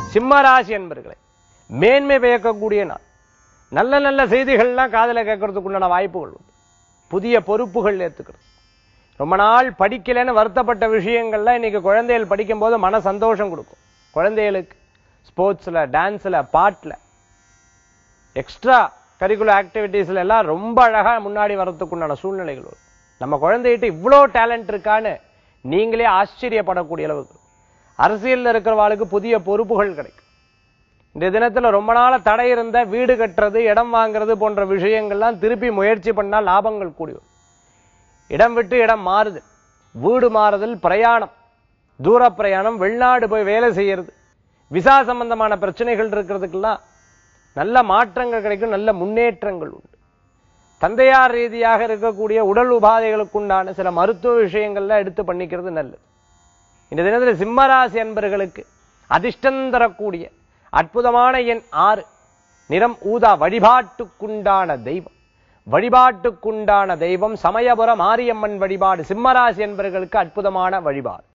சிம்மராசி என்பர்களே மேன்மை பயக்கக்கூடிய நாள் நல்ல நல்ல செய்திகள்லாம் காதுல கேட்கறதுக்கு உண்டான வாய்ப்புகள் உண்டு புதிய பொறுப்புகள் ஏத்துக்கிறது ரொம்ப நாள் படிக்கலைன்னு வருத்தப்பட்ட விஷயங்கள்லாம் இன்னைக்கு குழந்தைகள் படிக்கும்போது மன சந்தோஷம் கொடுக்கும் குழந்தைகளுக்கு ஸ்போர்ட்ஸ்ல டான்ஸ்ல பாட்டுல எக்ஸ்ட்ரா கரிக்குலர் ஆக்டிவிட்டீஸ்ல எல்லாம் ரொம்ப அழகா முன்னாடி வரதுக்குண்டான சூழ்நிலைகள் வரும் நம்ம குழந்தைகிட்ட இவ்வளோ டேலண்ட் இருக்கான்னு நீங்களே ஆச்சரியப்படக்கூடிய அளவுக்கு இருக்கும். அரசியல்ல இருக்கிறவாளுக்கு புதிய பொறுப்புகள் கிடைக்கும் இந்த தினத்துல ரொம்ப நாள தடை இருந்த வீடு கட்டுறது இடம் வாங்குறது போன்ற விஷயங்கள்லாம் திருப்பி முயற்சி பண்ணா லாபங்கள் கூடி வரும் இடம் விட்டு இடம் மாறுது வீடு மாறுதல் பிரயாணம் தூர பிரயாணம் வெளிநாடு போய் வேலை செய்யறது விசா சம்பந்தமான பிரச்சனைகள் இருக்கிறதுக்கெல்லாம் நல்ல மாற்றங்கள் கிடைக்கும் நல்ல முன்னேற்றங்கள் உண்டு தந்தையார் ரீதியாக இருக்கக்கூடிய உடல் உபாதைகளுக்கு உண்டான சில மருத்துவ விஷயங்கள்லாம் எடுத்து பண்ணிக்கிறது நல்லது இந்த தினத்தில் சிம்மராசி அன்பர்களுக்கு அதிர்ஷ்டம் தரக்கூடிய அற்புதமான எண் ஆறு நிறம் ஊதா வழிபாட்டுக்குண்டான தெய்வம் வழிபாட்டுக்குண்டான தெய்வம் சமயபுர மாரியம்மன் வழிபாடு சிம்மராசி என்பவர்களுக்கு அற்புதமான வழிபாடு